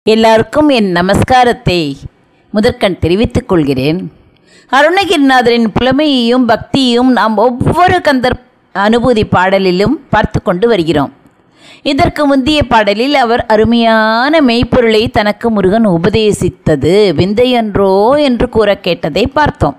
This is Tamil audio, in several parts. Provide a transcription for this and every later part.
எல்லாருக்கும் என் நமஸ்காரத்தை முதற்கண் தெரிவித்துக் கொள்கிறேன் அருணகிரிநாதரின் புலமையையும் பக்தியையும் நாம் ஒவ்வொரு கந்தர் அனுபூதி பாடலிலும் பார்த்து கொண்டு வருகிறோம் இதற்கு முந்தைய பாடலில் அவர் அருமையான மெய்ப்பொருளை தனக்கு முருகன் உபதேசித்தது விந்தையன்றோ என்று கூற கேட்டதை பார்த்தோம்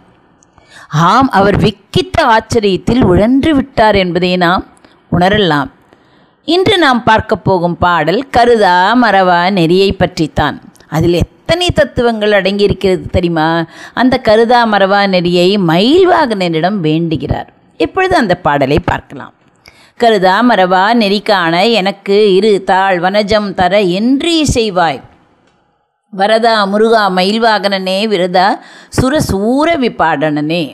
ஆம் அவர் விக்கித்த ஆச்சரியத்தில் உழன்று விட்டார் என்பதை நாம் உணரலாம் இன்று நாம் பார்க்க போகும் பாடல் கருதா மறவா நெறியை பற்றித்தான் அதில் எத்தனை தத்துவங்கள் அடங்கியிருக்கிறது தெரியுமா அந்த கருதா மறவா நெறியை மயில்வாகனரிடம் வேண்டுகிறார் இப்பொழுது அந்த பாடலை பார்க்கலாம் கருதா மறவா நெறி காண எனக்கு இரு தாழ் வனஜம் தர என்று செய்வாய் வரதா முருகா மயில்வாகனனே விரதா சுரசூர விபாடனனே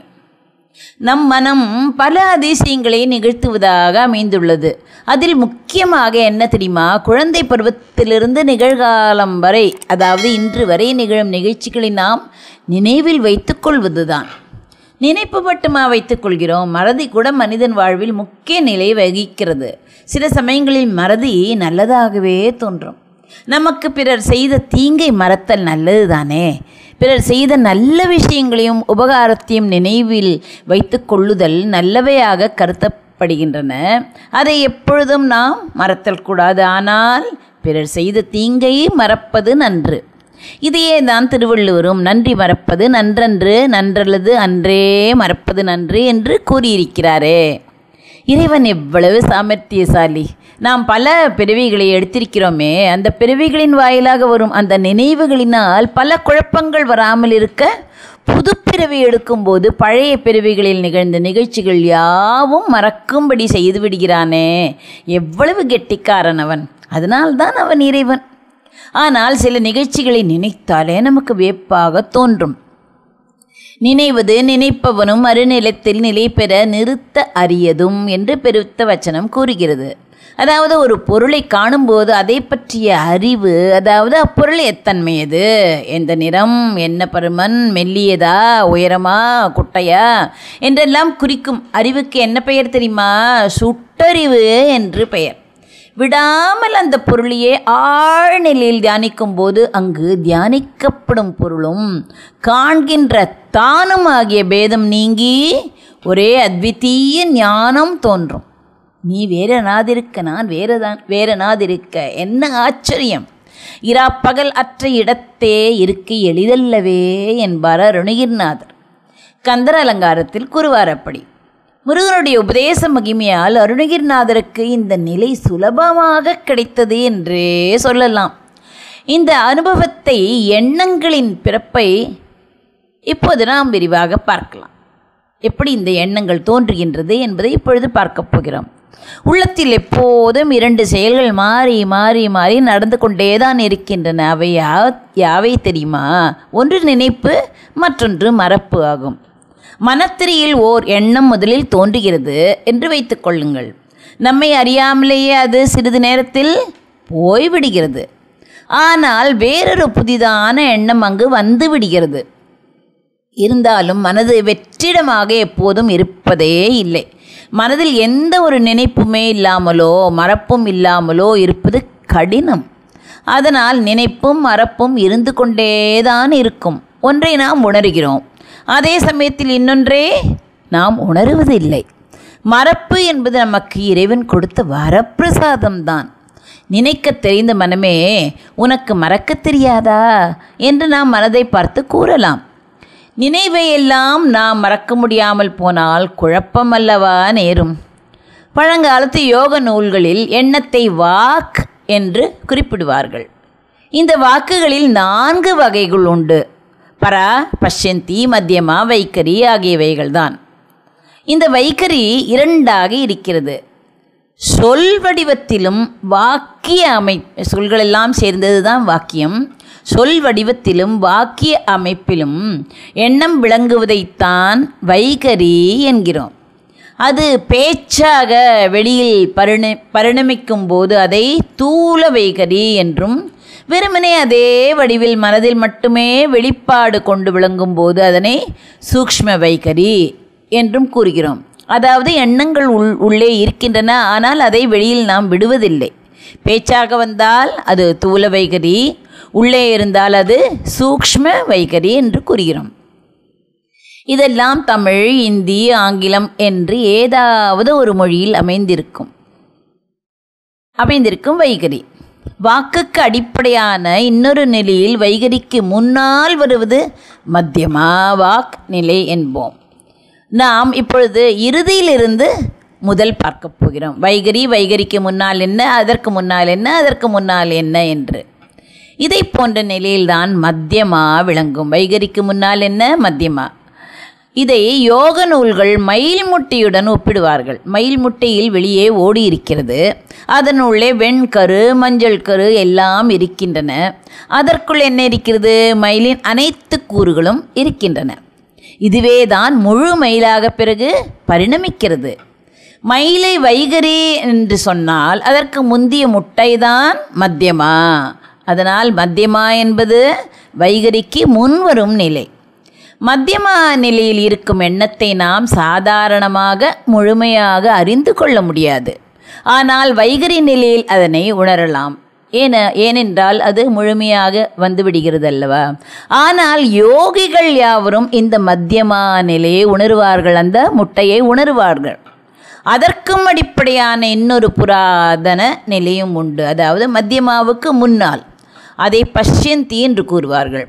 நம் மனம் பல அதிசயங்களை நிகழ்த்துவதாக அமைந்துள்ளது அதில் முக்கியமாக என்ன தெரியுமா குழந்தை பருவத்திலிருந்து நிகழ்காலம் வரை அதாவது இன்று வரை நிகழும் நிகழ்ச்சிகளை நாம் நினைவில் வைத்துக்கொள்வதுதான் நினைப்பு மட்டுமா வைத்துக் கொள்கிறோம் மறதி கூட மனிதன் வாழ்வில் முக்கிய நிலை வகிக்கிறது சில சமயங்களில் மறதி நல்லதாகவே தோன்றும் நமக்கு பிறர் செய்த தீங்கை மறத்தல் நல்லது தானே பிறர் செய்த நல்ல விஷயங்களையும் உபகாரத்தையும் நினைவில் வைத்து கொள்ளுதல் நல்லவையாக கருத்தப்படுகின்றன அதை எப்பொழுதும் நாம் மறத்தல் கூடாது ஆனால் பிறர் செய்த தீங்கை மறப்பது நன்று இதையே தான் திருவள்ளுவரும் நன்றி மறப்பது நன்றன்று நன்றல்லது அன்றே மறப்பது நன்று என்று கூறியிருக்கிறாரே இறைவன் எவ்வளவு சாமர்த்தியசாலி நாம் பல பிறவிகளை எடுத்திருக்கிறோமே அந்த பிறவிகளின் வாயிலாக வரும் அந்த நினைவுகளினால் பல குழப்பங்கள் வராமல் இருக்க புது பிறவி எடுக்கும்போது பழைய பிறவிகளில் நிகழ்ந்த நிகழ்ச்சிகள் யாவும் மறக்கும்படி செய்து விடுகிறானே எவ்வளவு கெட்டிக்காரன் அவன் அதனால்தான் அவன் இறைவன் ஆனால் சில நிகழ்ச்சிகளை நினைத்தாலே நமக்கு வியப்பாக தோன்றும் நினைவது நினைப்பவனும் அருநிலத்தில் நிலை பெற நிறுத்த அரியதும் என்று பெருத்த வச்சனம் கூறுகிறது அதாவது ஒரு பொருளை காணும்போது அதை பற்றிய அறிவு அதாவது அப்பொருள் எத்தன்மையது எந்த நிறம் என்ன பருமன் மெல்லியதா உயரமா குட்டையா என்றெல்லாம் குறிக்கும் அறிவுக்கு என்ன பெயர் தெரியுமா சுட்டறிவு என்று பெயர் விடாமல் அந்த பொருளையே ஆழ்நிலையில் தியானிக்கும் போது அங்கு தியானிக்கப்படும் பொருளும் காண்கின்ற தானும் ஆகிய பேதம் நீங்கி ஒரே அத்விதீய ஞானம் தோன்றும் நீ வேற நாதிருக்க நான் வேறதான் வேற நாதிருக்க என்ன ஆச்சரியம் இரா பகல் அற்ற இடத்தே இருக்க எளிதல்லவே என்பார் அருணகிரிநாதர் கந்தர அலங்காரத்தில் கூறுவார் அப்படி முருகனுடைய உபதேச மகிமையால் அருணகிரிநாதருக்கு இந்த நிலை சுலபமாக கிடைத்தது என்றே சொல்லலாம் இந்த அனுபவத்தை எண்ணங்களின் பிறப்பை இப்போது நாம் விரிவாக பார்க்கலாம் எப்படி இந்த எண்ணங்கள் தோன்றுகின்றது என்பதை இப்பொழுது பார்க்க போகிறோம் உள்ளத்தில் எப்போதும் இரண்டு செயல்கள் மாறி மாறி மாறி நடந்து கொண்டேதான் இருக்கின்றன அவை யா யாவை தெரியுமா ஒன்று நினைப்பு மற்றொன்று மறப்பு ஆகும் மனத்திரையில் ஓர் எண்ணம் முதலில் தோன்றுகிறது என்று வைத்துக் கொள்ளுங்கள் நம்மை அறியாமலேயே அது சிறிது நேரத்தில் போய்விடுகிறது ஆனால் வேறொரு புதிதான எண்ணம் அங்கு வந்து விடுகிறது இருந்தாலும் மனது வெற்றிடமாக எப்போதும் இருப்பதே இல்லை மனதில் எந்த ஒரு நினைப்புமே இல்லாமலோ மறப்பும் இல்லாமலோ இருப்பது கடினம் அதனால் நினைப்பும் மறப்பும் இருந்து கொண்டேதான் இருக்கும் ஒன்றை நாம் உணர்கிறோம் அதே சமயத்தில் இன்னொன்றே நாம் உணருவதில்லை மறப்பு என்பது நமக்கு இறைவன் கொடுத்த வரப்பிரசாதம்தான் நினைக்க தெரிந்த மனமே உனக்கு மறக்க தெரியாதா என்று நாம் மனதை பார்த்து கூறலாம் நினைவை எல்லாம் நாம் மறக்க முடியாமல் போனால் குழப்பம் அல்லவா நேரும் பழங்காலத்து யோக நூல்களில் எண்ணத்தை வாக் என்று குறிப்பிடுவார்கள் இந்த வாக்குகளில் நான்கு வகைகள் உண்டு பரா பஷ்யந்தி மத்தியமா வைக்கரி ஆகியவைகள்தான் இந்த வைக்கரி இரண்டாக இருக்கிறது சொல் வடிவத்திலும் வாக்கிய அமை சொல்களெல்லாம் சேர்ந்தது தான் வாக்கியம் சொல் வடிவத்திலும் வாக்கிய அமைப்பிலும் எண்ணம் விளங்குவதைத்தான் வைகரி என்கிறோம் அது பேச்சாக வெளியில் பரிண பரிணமிக்கும் போது அதை தூல வைகரி என்றும் வெறுமனே அதே வடிவில் மனதில் மட்டுமே வெளிப்பாடு கொண்டு விளங்கும் போது அதனை சூக்ஷ்ம வைகரி என்றும் கூறுகிறோம் அதாவது எண்ணங்கள் உள் உள்ளே இருக்கின்றன ஆனால் அதை வெளியில் நாம் விடுவதில்லை பேச்சாக வந்தால் அது தூல வைகரி உள்ளே இருந்தால் அது சூக்ஷ்ம வைகரி என்று கூறுகிறோம் இதெல்லாம் தமிழ் இந்தி ஆங்கிலம் என்று ஏதாவது ஒரு மொழியில் அமைந்திருக்கும் அமைந்திருக்கும் வைகரி வாக்குக்கு அடிப்படையான இன்னொரு நிலையில் வைகரிக்கு முன்னால் வருவது மத்தியமா வாக் நிலை என்போம் நாம் இப்பொழுது இறுதியிலிருந்து முதல் பார்க்க போகிறோம் வைகரி வைகரிக்கு முன்னால் என்ன அதற்கு முன்னால் என்ன அதற்கு முன்னால் என்ன என்று இதை போன்ற நிலையில்தான் மத்தியமா விளங்கும் வைகரிக்கு முன்னால் என்ன மத்தியமா இதை யோக நூல்கள் மயில் முட்டையுடன் ஒப்பிடுவார்கள் மயில் முட்டையில் வெளியே ஓடி இருக்கிறது அதனுள்ளே வெண்கரு மஞ்சள் கரு எல்லாம் இருக்கின்றன அதற்குள் என்ன இருக்கிறது மயிலின் அனைத்து கூறுகளும் இருக்கின்றன இதுவே தான் முழு மயிலாக பிறகு பரிணமிக்கிறது மயிலை வைகரி என்று சொன்னால் அதற்கு முந்திய முட்டைதான் மத்தியமா அதனால் மத்தியமா என்பது வைகரிக்கு முன்வரும் நிலை மத்தியமா நிலையில் இருக்கும் எண்ணத்தை நாம் சாதாரணமாக முழுமையாக அறிந்து கொள்ள முடியாது ஆனால் வைகரி நிலையில் அதனை உணரலாம் ஏன ஏனென்றால் அது முழுமையாக வந்துவிடுகிறது அல்லவா ஆனால் யோகிகள் யாவரும் இந்த மத்தியமா நிலையை உணருவார்கள் அந்த முட்டையை உணருவார்கள் அதற்கும் அடிப்படையான இன்னொரு புராதன நிலையும் உண்டு அதாவது மத்தியமாவுக்கு முன்னால் அதை பஷ்யந்தி என்று கூறுவார்கள்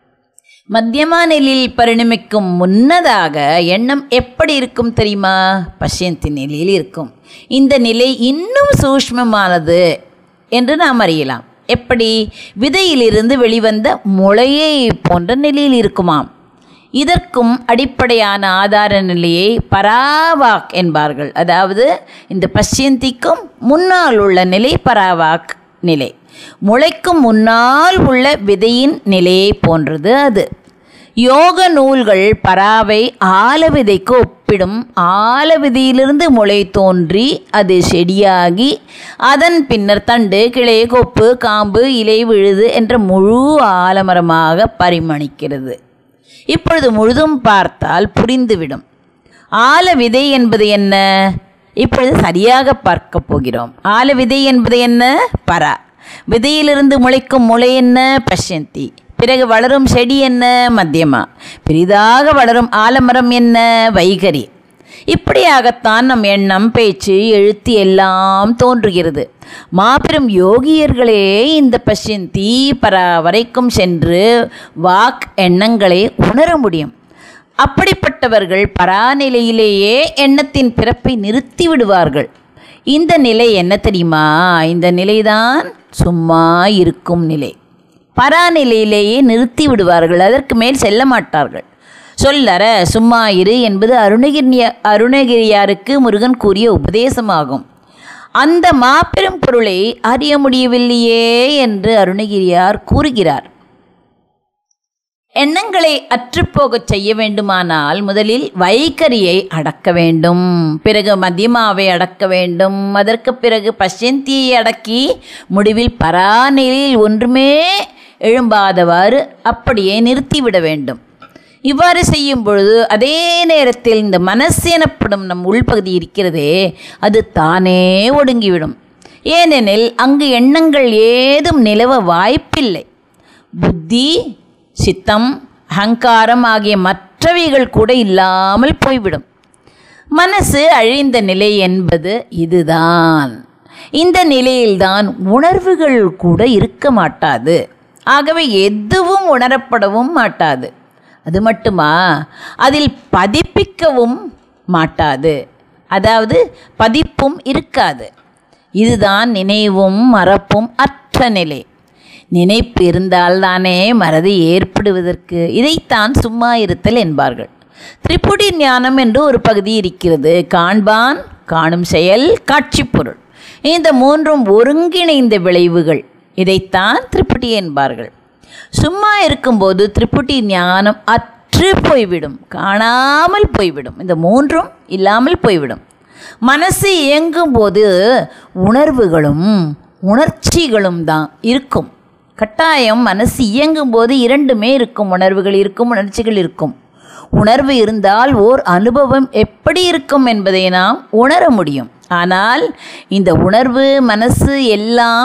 மத்தியமா நிலையில் பரிணமிக்கும் முன்னதாக எண்ணம் எப்படி இருக்கும் தெரியுமா பஷ்யந்தி நிலையில் இருக்கும் இந்த நிலை இன்னும் சூஷ்மமானது என்று நாம் அறியலாம் எப்படி விதையிலிருந்து வெளிவந்த முளையை போன்ற நிலையில் இருக்குமாம் இதற்கும் அடிப்படையான ஆதார நிலையை பராவாக் என்பார்கள் அதாவது இந்த பஷ்யந்திக்கும் முன்னால் உள்ள நிலை பராவாக் நிலை முளைக்கும் முன்னால் உள்ள விதையின் நிலையை போன்றது அது யோக நூல்கள் பராவை ஆலவிதைக்கு ஒப்பிடும் ஆலவிதையிலிருந்து முளை தோன்றி அது செடியாகி அதன் பின்னர் தண்டு கிளை கொப்பு காம்பு இலை விழுது என்ற முழு ஆலமரமாக பரிமணிக்கிறது இப்பொழுது முழுதும் பார்த்தால் புரிந்துவிடும் ஆல விதை என்பது என்ன இப்பொழுது சரியாக பார்க்க போகிறோம் ஆல விதை என்பது என்ன பரா விதையிலிருந்து முளைக்கும் முளை என்ன பஷ்யந்தி பிறகு வளரும் செடி என்ன மத்தியமா பெரிதாக வளரும் ஆலமரம் என்ன வைகரி இப்படியாகத்தான் நம் எண்ணம் பேச்சு எழுத்து எல்லாம் தோன்றுகிறது மாபெரும் யோகியர்களே இந்த பஷ்யந்தி பரா வரைக்கும் சென்று வாக் எண்ணங்களை உணர முடியும் அப்படிப்பட்டவர்கள் பராநிலையிலேயே எண்ணத்தின் பிறப்பை நிறுத்தி விடுவார்கள் இந்த நிலை என்ன தெரியுமா இந்த நிலைதான் சும்மா இருக்கும் நிலை பராநிலையிலேயே நிறுத்தி விடுவார்கள் அதற்கு மேல் செல்ல மாட்டார்கள் சொல்லற சும்மா இரு என்பது அருணகிரியா அருணகிரியாருக்கு முருகன் கூறிய உபதேசமாகும் அந்த மாபெரும் பொருளை அறிய முடியவில்லையே என்று அருணகிரியார் கூறுகிறார் எண்ணங்களை அற்றுப்போகச் செய்ய வேண்டுமானால் முதலில் வைகரியை அடக்க வேண்டும் பிறகு மத்தியமாவை அடக்க வேண்டும் அதற்கு பிறகு பஷ்யந்தியை அடக்கி முடிவில் பராநிலையில் ஒன்றுமே எழும்பாதவாறு அப்படியே நிறுத்திவிட வேண்டும் இவ்வாறு செய்யும் பொழுது அதே நேரத்தில் இந்த மனசு எனப்படும் நம் உள்பகுதி இருக்கிறதே அது தானே ஒடுங்கிவிடும் ஏனெனில் அங்கு எண்ணங்கள் ஏதும் நிலவ வாய்ப்பில்லை புத்தி சித்தம் அகங்காரம் ஆகிய மற்றவைகள் கூட இல்லாமல் போய்விடும் மனசு அழிந்த நிலை என்பது இதுதான் இந்த நிலையில்தான் உணர்வுகள் கூட இருக்க மாட்டாது ஆகவே எதுவும் உணரப்படவும் மாட்டாது அது மட்டுமா அதில் பதிப்பிக்கவும் மாட்டாது அதாவது பதிப்பும் இருக்காது இதுதான் நினைவும் மறப்பும் அற்ற நிலை நினைப்பு இருந்தால்தானே மறதி ஏற்படுவதற்கு இதைத்தான் சும்மா இருத்தல் என்பார்கள் திரிபுடி ஞானம் என்று ஒரு பகுதி இருக்கிறது காண்பான் காணும் செயல் காட்சி பொருள் இந்த மூன்றும் ஒருங்கிணைந்த விளைவுகள் இதைத்தான் திரிபுடி என்பார்கள் சும்மா இருக்கும்போது திரிபுடி ஞானம் அற்று போய்விடும் காணாமல் போய்விடும் இந்த மூன்றும் இல்லாமல் போய்விடும் மனசு இயங்கும்போது உணர்வுகளும் உணர்ச்சிகளும் தான் இருக்கும் கட்டாயம் மனசு இயங்கும் போது இரண்டுமே இருக்கும் உணர்வுகள் இருக்கும் உணர்ச்சிகள் இருக்கும் உணர்வு இருந்தால் ஓர் அனுபவம் எப்படி இருக்கும் என்பதை நாம் உணர முடியும் ஆனால் இந்த உணர்வு மனசு எல்லாம்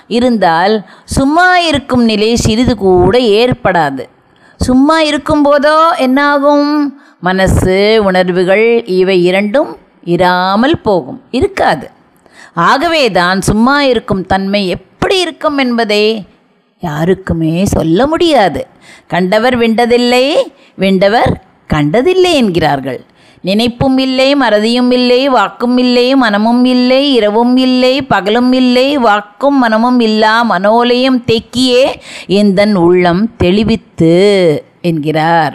இருந்தால் சும்மா இருக்கும் நிலை சிறிது கூட ஏற்படாது சும்மா இருக்கும்போதோ என்னாகும் மனசு உணர்வுகள் இவை இரண்டும் இராமல் போகும் இருக்காது ஆகவே தான் சும்மா இருக்கும் தன்மை எப்படி இருக்கும் என்பதை யாருக்குமே சொல்ல முடியாது கண்டவர் விண்டதில்லை விண்டவர் கண்டதில்லை என்கிறார்கள் நினைப்பும் இல்லை மறதியும் இல்லை வாக்கும் இல்லை மனமும் இல்லை இரவும் இல்லை பகலும் இல்லை வாக்கும் மனமும் இல்லா மனோலயம் தேக்கியே எந்தன் உள்ளம் தெளிவித்து என்கிறார்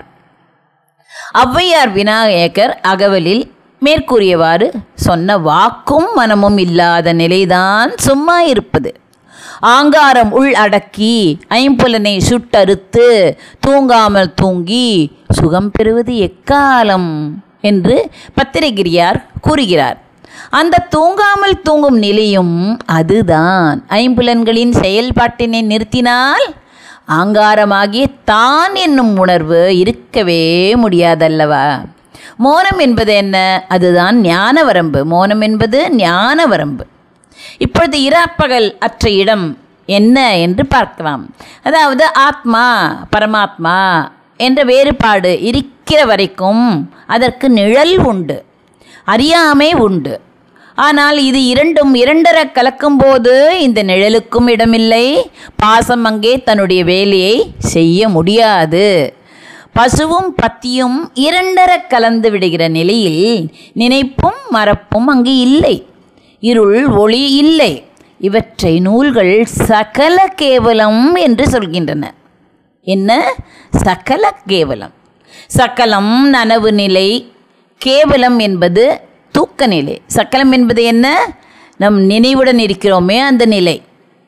ஔவையார் விநாயகர் அகவலில் மேற்கூறியவாறு சொன்ன வாக்கும் மனமும் இல்லாத நிலைதான் சும்மா இருப்பது ஆங்காரம் உள் அடக்கி ஐம்புலனை சுட்டறுத்து தூங்காமல் தூங்கி சுகம் பெறுவது எக்காலம் என்று பத்திரகிரியார் கூறுகிறார் அந்த தூங்காமல் தூங்கும் நிலையும் அதுதான் ஐம்புலன்களின் செயல்பாட்டினை நிறுத்தினால் ஆங்காரமாகிய தான் என்னும் உணர்வு இருக்கவே முடியாதல்லவா மோனம் என்பது என்ன அதுதான் ஞான வரம்பு மோனம் என்பது ஞான வரம்பு இப்பொழுது இராப்பகல் அற்ற இடம் என்ன என்று பார்க்கலாம் அதாவது ஆத்மா பரமாத்மா என்ற வேறுபாடு இருக்கிற வரைக்கும் அதற்கு நிழல் உண்டு அறியாமை உண்டு ஆனால் இது இரண்டும் இரண்டர கலக்கும்போது இந்த நிழலுக்கும் இடமில்லை பாசம் அங்கே தன்னுடைய வேலையை செய்ய முடியாது பசுவும் பத்தியும் இரண்டர கலந்து விடுகிற நிலையில் நினைப்பும் மறப்பும் அங்கு இல்லை இருள் ஒளி இல்லை இவற்றை நூல்கள் சகல கேவலம் என்று சொல்கின்றன என்ன சகல கேவலம் சகலம் நனவு நிலை கேவலம் என்பது தூக்க நிலை சக்கலம் என்பது என்ன நம் நினைவுடன் இருக்கிறோமே அந்த நிலை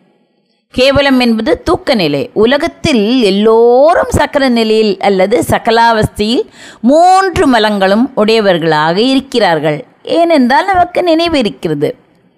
கேவலம் என்பது தூக்க நிலை உலகத்தில் எல்லோரும் சக்கர நிலையில் அல்லது சகலாவஸ்தையில் மூன்று மலங்களும் உடையவர்களாக இருக்கிறார்கள் ஏனென்றால் நமக்கு நினைவு இருக்கிறது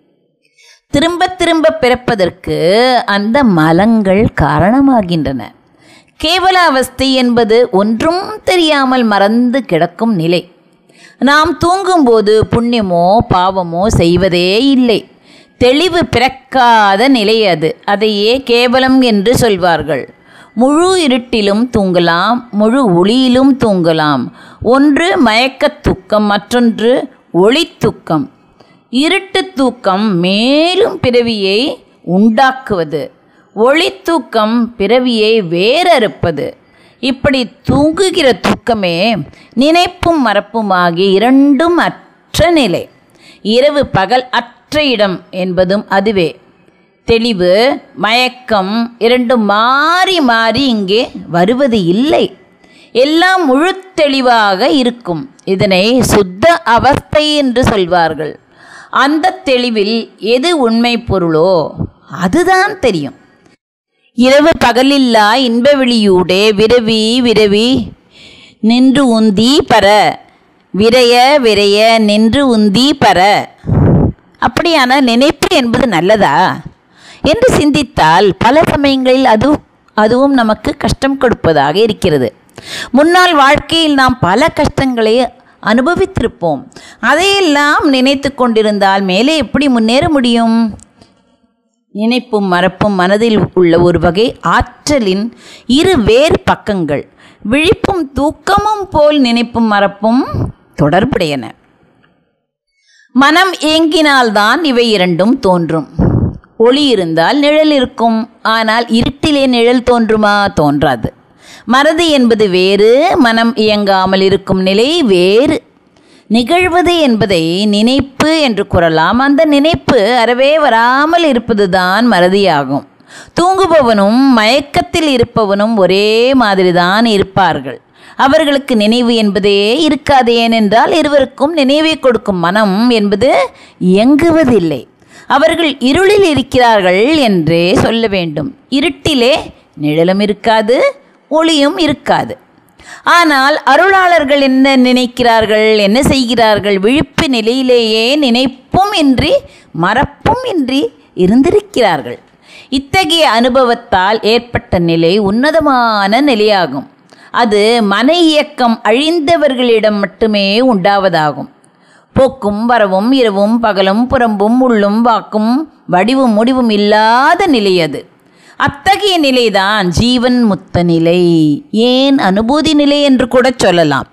திரும்ப திரும்ப பிறப்பதற்கு அந்த மலங்கள் காரணமாகின்றன கேவல அவஸ்தை என்பது ஒன்றும் தெரியாமல் மறந்து கிடக்கும் நிலை நாம் தூங்கும்போது புண்ணியமோ பாவமோ செய்வதே இல்லை தெளிவு பிறக்காத நிலை அது அதையே கேவலம் என்று சொல்வார்கள் முழு இருட்டிலும் தூங்கலாம் முழு ஒளியிலும் தூங்கலாம் ஒன்று மயக்கத் தூக்கம் மற்றொன்று ஒளி தூக்கம் இருட்டு தூக்கம் மேலும் பிறவியை உண்டாக்குவது ஒளி தூக்கம் பிறவியை வேறறுப்பது இப்படி தூங்குகிற தூக்கமே நினைப்பும் மறப்பும் ஆகிய இரண்டும் அற்ற நிலை இரவு பகல் அற்ற இடம் என்பதும் அதுவே தெளிவு மயக்கம் இரண்டும் மாறி மாறி இங்கே வருவது இல்லை எல்லாம் முழு தெளிவாக இருக்கும் இதனை சுத்த அவஸ்தை என்று சொல்வார்கள் அந்த தெளிவில் எது உண்மை பொருளோ அதுதான் தெரியும் இரவு பகலில்லா இன்ப வெளியூடே விரவி விரவி நின்று உந்தி பர விரைய விரைய நின்று உந்தி பர அப்படியான நினைப்பு என்பது நல்லதா என்று சிந்தித்தால் பல சமயங்களில் அது அதுவும் நமக்கு கஷ்டம் கொடுப்பதாக இருக்கிறது முன்னாள் வாழ்க்கையில் நாம் பல கஷ்டங்களை அனுபவித்திருப்போம் அதையெல்லாம் நினைத்து கொண்டிருந்தால் மேலே எப்படி முன்னேற முடியும் நினைப்பும் மறப்பும் மனதில் உள்ள ஒரு வகை ஆற்றலின் இரு வேறு பக்கங்கள் விழிப்பும் தூக்கமும் போல் நினைப்பும் மறப்பும் தொடர்புடையன மனம் இயங்கினால்தான் இவை இரண்டும் தோன்றும் ஒளி இருந்தால் நிழல் இருக்கும் ஆனால் இருட்டிலே நிழல் தோன்றுமா தோன்றாது மறதி என்பது வேறு மனம் இயங்காமல் இருக்கும் நிலை வேறு நிகழ்வது என்பதை நினைப்பு என்று கூறலாம் அந்த நினைப்பு அறவே வராமல் இருப்பதுதான் மறதியாகும் தூங்குபவனும் மயக்கத்தில் இருப்பவனும் ஒரே மாதிரிதான் இருப்பார்கள் அவர்களுக்கு நினைவு என்பதே இருக்காது ஏனென்றால் இருவருக்கும் நினைவை கொடுக்கும் மனம் என்பது இயங்குவதில்லை அவர்கள் இருளில் இருக்கிறார்கள் என்றே சொல்ல வேண்டும் இருட்டிலே நிழலும் இருக்காது ஒளியும் இருக்காது ஆனால் அருளாளர்கள் என்ன நினைக்கிறார்கள் என்ன செய்கிறார்கள் விழிப்பு நிலையிலேயே நினைப்பும் இன்றி மறப்பும் இன்றி இருந்திருக்கிறார்கள் இத்தகைய அனுபவத்தால் ஏற்பட்ட நிலை உன்னதமான நிலையாகும் அது மன இயக்கம் அழிந்தவர்களிடம் மட்டுமே உண்டாவதாகும் போக்கும் வரவும் இரவும் பகலும் புறம்பும் உள்ளும் வாக்கும் வடிவும் முடிவும் இல்லாத நிலை அது அத்தகைய நிலைதான் ஜீவன் முத்த நிலை ஏன் அனுபூதி நிலை என்று கூட சொல்லலாம்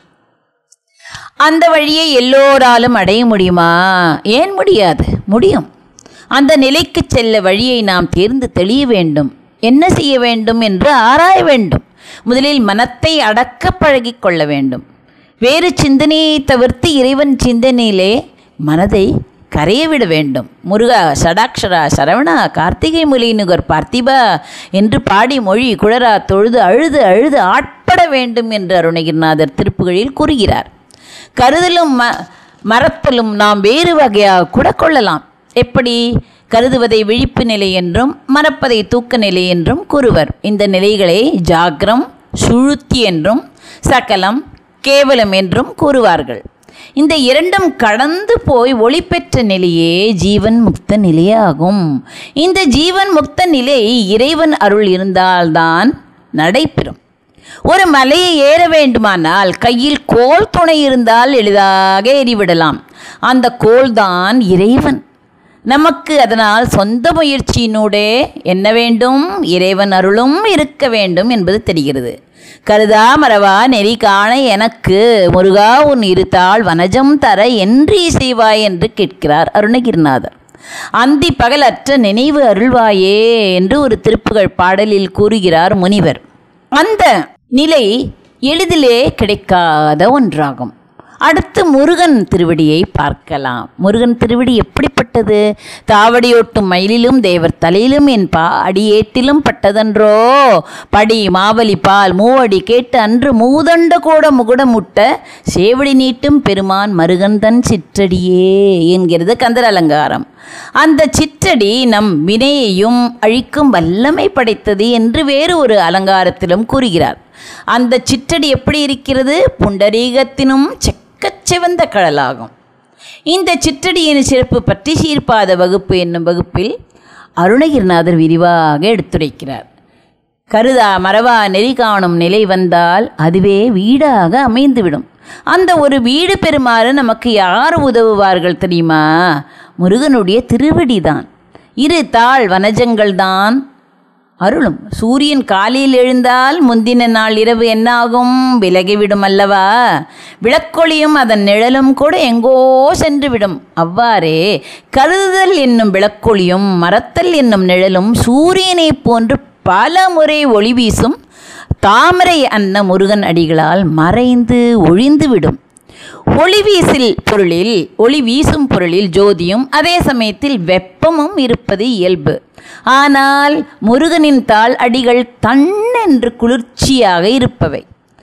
அந்த வழியை எல்லோராலும் அடைய முடியுமா ஏன் முடியாது முடியும் அந்த நிலைக்கு செல்ல வழியை நாம் தேர்ந்து தெளிய வேண்டும் என்ன செய்ய வேண்டும் என்று ஆராய வேண்டும் முதலில் மனத்தை அடக்க பழகிக் கொள்ள வேண்டும் வேறு சிந்தனையை தவிர்த்து இறைவன் சிந்தனையிலே மனதை கரைய விட வேண்டும் முருகா சடாக்ஷரா சரவணா கார்த்திகை முலினுகர் பார்த்திபா என்று பாடி மொழி குழரா தொழுது அழுது அழுது ஆட்பட வேண்டும் என்று அருணகிரிநாதர் திருப்புகளில் கூறுகிறார் கருதலும் ம மறத்தலும் நாம் வேறு வகையாக கூட கொள்ளலாம் எப்படி கருதுவதை விழிப்பு நிலை என்றும் மறப்பதை தூக்க நிலை என்றும் கூறுவர் இந்த நிலைகளை ஜாக்ரம் சுழுத்தி என்றும் சகலம் கேவலம் என்றும் கூறுவார்கள் இந்த இரண்டும் கடந்து போய் ஒளி பெற்ற நிலையே ஜீவன் முக்த நிலையாகும் இந்த ஜீவன் முக்த நிலை இறைவன் அருள் இருந்தால்தான் நடைபெறும் ஒரு மலையை ஏற வேண்டுமானால் கையில் கோல் துணை இருந்தால் எளிதாக ஏறிவிடலாம் அந்த கோல்தான் இறைவன் நமக்கு அதனால் சொந்த முயற்சியினூடே என்ன வேண்டும் இறைவன் அருளும் இருக்க வேண்டும் என்பது தெரிகிறது கருதா மறவா நெறி காண எனக்கு முருகா உன் இருத்தாள் வனஜம் தர என்று இசைவாய் என்று கேட்கிறார் அருணகிரிநாதர் அந்தி பகலற்ற நினைவு அருள்வாயே என்று ஒரு திருப்புகழ் பாடலில் கூறுகிறார் முனிவர் அந்த நிலை எளிதிலே கிடைக்காத ஒன்றாகும் அடுத்து முருகன் திருவடியை பார்க்கலாம் முருகன் திருவடி எப்படிப்பட்டது தாவடியோட்டும் மயிலிலும் தேவர் தலையிலும் என் பா அடியேட்டிலும் பட்டதன்றோ படி மாவலி பால் மூவடி கேட்டு அன்று மூதண்ட கூட முகுடமுட்ட சேவடி நீட்டும் பெருமான் மருகன் தன் சிற்றடியே என்கிறது கந்தர் அலங்காரம் அந்த சிற்றடி நம் வினையையும் அழிக்கும் வல்லமை படைத்தது என்று வேறு ஒரு அலங்காரத்திலும் கூறுகிறார் அந்த சிற்றடி எப்படி இருக்கிறது புண்டரீகத்தினும் செக்கச்சிவந்த கடலாகும் இந்த சிற்றடியின் சிறப்பு பற்றி சீர்பாத வகுப்பு என்னும் வகுப்பில் அருணகிரிநாதர் விரிவாக எடுத்துரைக்கிறார் கருதா மறவா நெறி காணும் நிலை வந்தால் அதுவே வீடாக அமைந்துவிடும் அந்த ஒரு வீடு பெறுமாறு நமக்கு யார் உதவுவார்கள் தெரியுமா முருகனுடைய திருவடிதான் இரு தாழ் வனஜங்கள் தான் அருளும் சூரியன் காலையில் எழுந்தால் முந்தின நாள் இரவு என்னாகும் விலகிவிடும் அல்லவா விளக்கொளியும் அதன் நிழலும் கூட எங்கோ சென்றுவிடும் அவ்வாறே கருதுதல் என்னும் விளக்கொளியும் மறத்தல் என்னும் நிழலும் சூரியனைப் போன்று பல முறை ஒளி வீசும் தாமரை அன்ன முருகன் அடிகளால் மறைந்து ஒழிந்துவிடும் ஒளி வீசில் பொருளில் ஒளி வீசும் பொருளில் ஜோதியும் அதே சமயத்தில் வெப்பமும் இருப்பது இயல்பு ஆனால் முருகனின் தாள் அடிகள் தன்னென்று குளிர்ச்சியாக இருப்பவை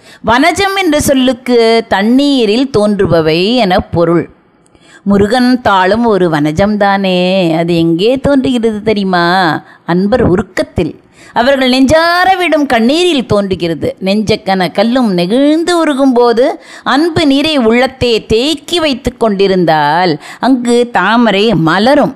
வனஜம் என்ற சொல்லுக்கு தண்ணீரில் தோன்றுபவை என பொருள் முருகன் தாளும் ஒரு வனஜம்தானே அது எங்கே தோன்றுகிறது தெரியுமா அன்பர் உருக்கத்தில் அவர்கள் நெஞ்சார விடும் கண்ணீரில் தோன்றுகிறது நெஞ்சக்கன கல்லும் நெகிழ்ந்து உருகும்போது அன்பு நீரை உள்ளத்தே தேக்கி வைத்து கொண்டிருந்தால் அங்கு தாமரை மலரும்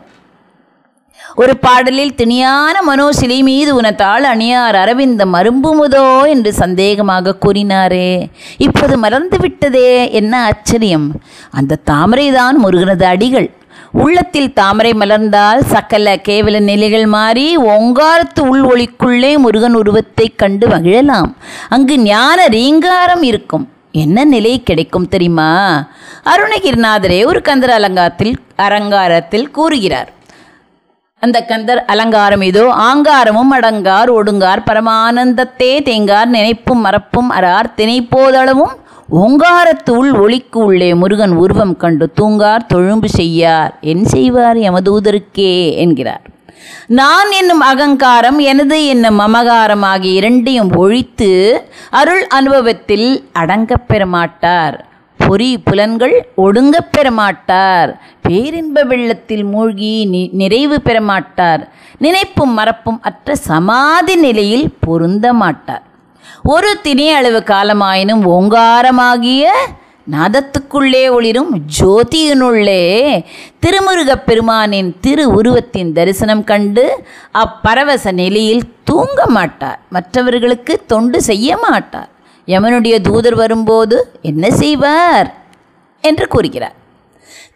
ஒரு பாடலில் திணியான மனோசிலை மீது உனத்தால் அணியார் அரவிந்தம் அரும்புமுதோ என்று சந்தேகமாக கூறினாரே இப்போது மறந்து விட்டதே என்ன ஆச்சரியம் அந்த தாமரைதான் முருகனது அடிகள் உள்ளத்தில் தாமரை மலர்ந்தால் சகல கேவல நிலைகள் மாறி ஓங்காரத்து உள் ஒளிக்குள்ளே முருகன் உருவத்தைக் கண்டு மகிழலாம் அங்கு ஞான ரீங்காரம் இருக்கும் என்ன நிலை கிடைக்கும் தெரியுமா அருணகிரிநாதரே ஒரு கந்தர் அலங்காரத்தில் அலங்காரத்தில் கூறுகிறார் அந்த கந்தர் அலங்காரம் இதோ ஆங்காரமும் அடங்கார் ஒடுங்கார் பரமானந்தத்தே தேங்கார் நினைப்பும் மறப்பும் அறார் திணைப்போதளவும் ஓங்காரத்து உள் ஒளிக்கு உள்ளே முருகன் உருவம் கண்டு தூங்கார் தொழும்பு செய்யார் என் செய்வார் எமதூதருக்கே என்கிறார் நான் என்னும் அகங்காரம் எனது என்னும் மமகாரம் ஆகிய இரண்டையும் ஒழித்து அருள் அனுபவத்தில் அடங்கப் பெறமாட்டார் பொறி புலன்கள் ஒடுங்கப் பெறமாட்டார் பேரின்ப வெள்ளத்தில் மூழ்கி நி நிறைவு பெறமாட்டார் நினைப்பும் மறப்பும் அற்ற சமாதி நிலையில் பொருந்த மாட்டார் ஒரு திணை அளவு காலமாயினும் ஓங்காரமாகிய நாதத்துக்குள்ளே ஒளிரும் ஜோதியினுள்ளே திருமுருகப் பெருமானின் திரு உருவத்தின் தரிசனம் கண்டு அப்பரவச நிலையில் தூங்க மாட்டார் மற்றவர்களுக்கு தொண்டு செய்ய மாட்டார் யமனுடைய தூதர் வரும்போது என்ன செய்வார் என்று கூறுகிறார்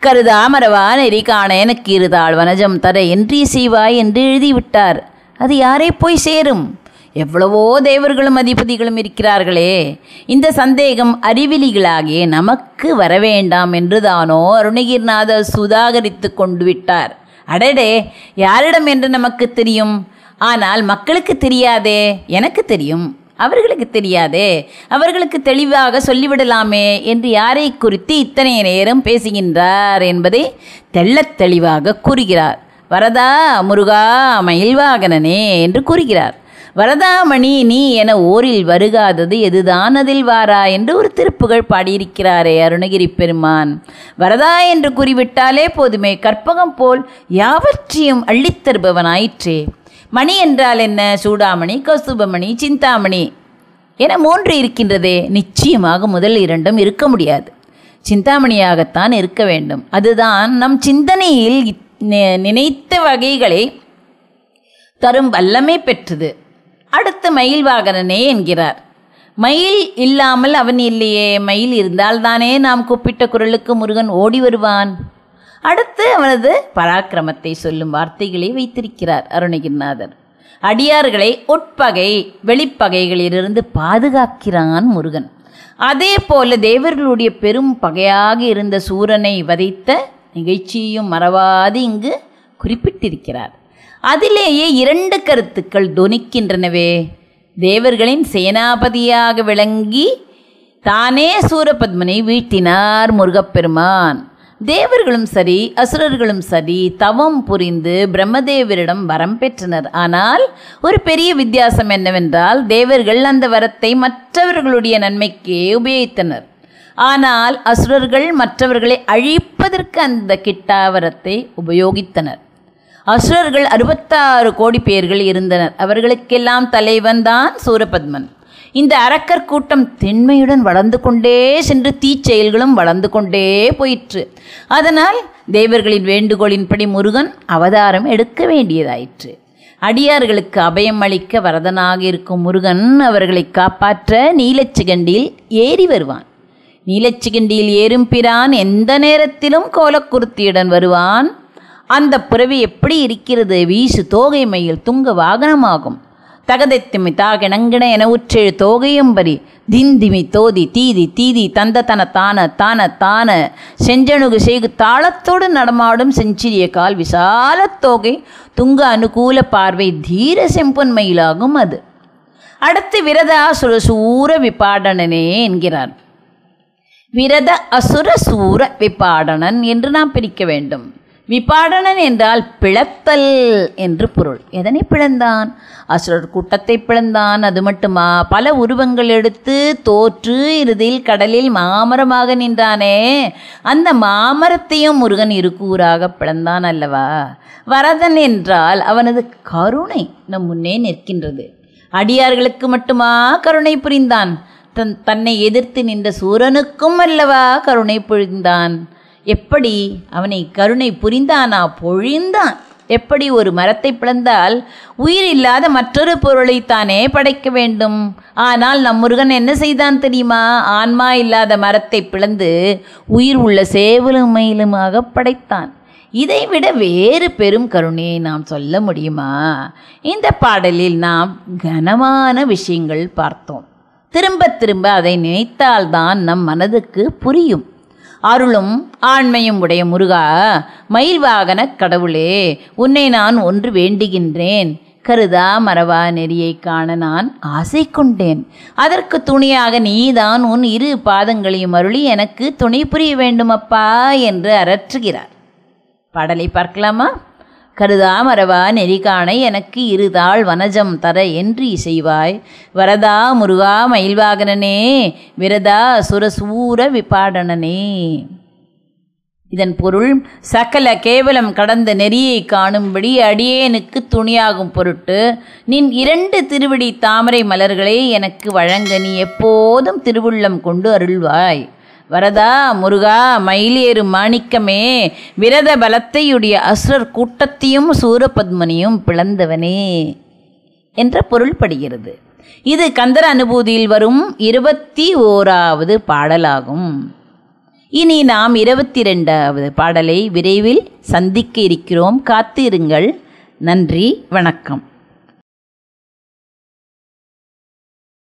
கருதாமரவா நெறி காண எனக்கு இருதாள் வனஜம் தர என்றி செய்வாய் என்று எழுதிவிட்டார் அது யாரை போய் சேரும் எவ்வளவோ தேவர்களும் அதிபதிகளும் இருக்கிறார்களே இந்த சந்தேகம் அறிவிலிகளாகிய நமக்கு வரவேண்டாம் என்றுதானோ அருணகிரிநாதர் சுதாகரித்து கொண்டு விட்டார் அடடே யாரிடம் என்று நமக்கு தெரியும் ஆனால் மக்களுக்கு தெரியாதே எனக்கு தெரியும் அவர்களுக்கு தெரியாதே அவர்களுக்கு தெளிவாக சொல்லிவிடலாமே என்று யாரை குறித்து இத்தனை நேரம் பேசுகின்றார் என்பதை தெள்ளத் தெளிவாக கூறுகிறார் வரதா முருகா மயில்வாகனனே என்று கூறுகிறார் வரதாமணி நீ என ஓரில் வருகாதது எதுதான் அதில் வாரா என்று ஒரு திருப்புகழ் பாடியிருக்கிறாரே அருணகிரி பெருமான் வரதா என்று கூறிவிட்டாலே போதுமே கற்பகம் போல் யாவற்றையும் அள்ளித் தருபவனாயிற்றே மணி என்றால் என்ன சூடாமணி கௌசுபமணி சிந்தாமணி என மூன்று இருக்கின்றதே நிச்சயமாக முதல் இரண்டும் இருக்க முடியாது சிந்தாமணியாகத்தான் இருக்க வேண்டும் அதுதான் நம் சிந்தனையில் நி- நினைத்த வகைகளை தரும் வல்லமை பெற்றது அடுத்து மயில் வாகனனே என்கிறார் மயில் இல்லாமல் அவன் இல்லையே மயில் இருந்தால்தானே நாம் கூப்பிட்ட குரலுக்கு முருகன் ஓடி வருவான் அடுத்து அவனது பராக்கிரமத்தை சொல்லும் வார்த்தைகளை வைத்திருக்கிறார் அருணகிரிநாதர் அடியார்களை உட்பகை வெளிப்பகைகளிலிருந்து பாதுகாக்கிறான் முருகன் அதே போல தேவர்களுடைய பெரும் பகையாக இருந்த சூரனை வதைத்த நிகழ்ச்சியையும் மறவாது இங்கு குறிப்பிட்டிருக்கிறார் அதிலேயே இரண்டு கருத்துக்கள் தொனிக்கின்றனவே தேவர்களின் சேனாபதியாக விளங்கி தானே சூரபத்மனை வீழ்த்தினார் முருகப்பெருமான் தேவர்களும் சரி அசுரர்களும் சரி தவம் புரிந்து பிரம்மதேவரிடம் வரம் பெற்றனர் ஆனால் ஒரு பெரிய வித்தியாசம் என்னவென்றால் தேவர்கள் அந்த வரத்தை மற்றவர்களுடைய நன்மைக்கே உபயோகித்தனர் ஆனால் அசுரர்கள் மற்றவர்களை அழிப்பதற்கு அந்த கிட்டாவரத்தை உபயோகித்தனர் அசுரர்கள் அறுபத்தாறு கோடி பேர்கள் இருந்தனர் அவர்களுக்கெல்லாம் தலைவன் தான் சூரபத்மன் இந்த அரக்கர் கூட்டம் தென்மையுடன் வளர்ந்து கொண்டே சென்று தீச்செயல்களும் வளர்ந்து கொண்டே போயிற்று அதனால் தேவர்களின் வேண்டுகோளின்படி முருகன் அவதாரம் எடுக்க வேண்டியதாயிற்று அடியார்களுக்கு அபயம் அளிக்க வரதனாக இருக்கும் முருகன் அவர்களை காப்பாற்ற நீலச்சிகண்டியில் ஏறி வருவான் நீலச்சிகண்டியில் ஏறும் பிரான் எந்த நேரத்திலும் கோலக்குருத்தியுடன் வருவான் அந்த புறவி எப்படி இருக்கிறது வீசு தோகை மயில் துங்க வாகனமாகும் தகதெத்திமி தாகிணங்கிண என உற்றெழு தோகையும் பரி திந்திமி தோதி தீதி தீதி தந்த தன தான தான தான செஞ்சணுகு செய்கு தாளத்தோடு நடமாடும் செஞ்சிரிய கால் விசால தோகை துங்க அனுகூல பார்வை தீர செம்பொன் மயிலாகும் அது அடுத்து விரதாசுர சூர விபாடனனே என்கிறார் விரத அசுர சூர விபாடனன் என்று நாம் பிரிக்க வேண்டும் விபாடனன் என்றால் பிளத்தல் என்று பொருள் எதனை பிளந்தான் அசுரர் கூட்டத்தை பிளந்தான் அது மட்டுமா பல உருவங்கள் எடுத்து தோற்று இறுதியில் கடலில் மாமரமாக நின்றானே அந்த மாமரத்தையும் முருகன் இருக்கூறாக பிளந்தான் அல்லவா வரதன் என்றால் அவனது கருணை நம் முன்னே நிற்கின்றது அடியார்களுக்கு மட்டுமா கருணை புரிந்தான் தன் தன்னை எதிர்த்து நின்ற சூரனுக்கும் அல்லவா கருணை பொழிந்தான் எப்படி அவனை கருணை புரிந்தானா பொழிந்தான் எப்படி ஒரு மரத்தை பிளந்தால் உயிர் இல்லாத மற்றொரு பொருளைத்தானே படைக்க வேண்டும் ஆனால் நம் முருகன் என்ன செய்தான் தெரியுமா ஆன்மா இல்லாத மரத்தை பிளந்து உயிர் உள்ள சேவலும் மயிலுமாக படைத்தான் இதைவிட வேறு பெரும் கருணையை நாம் சொல்ல முடியுமா இந்த பாடலில் நாம் கனமான விஷயங்கள் பார்த்தோம் திரும்ப திரும்ப அதை நினைத்தால்தான் நம் மனதுக்கு புரியும் அருளும் ஆண்மையும் உடைய முருகா மயில் வாகன கடவுளே உன்னை நான் ஒன்று வேண்டுகின்றேன் கருதா மரவா நெறியை காண நான் ஆசை கொண்டேன் அதற்கு துணியாக நீதான் உன் இரு பாதங்களையும் அருளி எனக்கு துணை புரிய வேண்டுமப்பா என்று அரற்றுகிறார் பாடலை பார்க்கலாமா கருதா மரவா நெறிகாண எனக்கு இருதாள் வனஜம் தர என்று இசைவாய் வரதா முருகா மயில்வாகனனே விரதா சுரசூர விபாடனனே இதன் பொருள் சகல கேவலம் கடந்த நெறியை காணும்படி அடியேனுக்கு துணியாகும் பொருட்டு நின் இரண்டு திருவடி தாமரை மலர்களை எனக்கு வழங்க நீ எப்போதும் திருவுள்ளம் கொண்டு அருள்வாய் வரதா முருகா மயிலேறு மாணிக்கமே விரத பலத்தையுடைய அசுரர் கூட்டத்தையும் சூரபத்மனையும் பிளந்தவனே என்ற பொருள்படுகிறது இது கந்தர் அனுபூதியில் வரும் இருபத்தி ஓராவது பாடலாகும் இனி நாம் இருபத்தி ரெண்டாவது பாடலை விரைவில் சந்திக்க இருக்கிறோம் காத்து இருங்கள் நன்றி வணக்கம்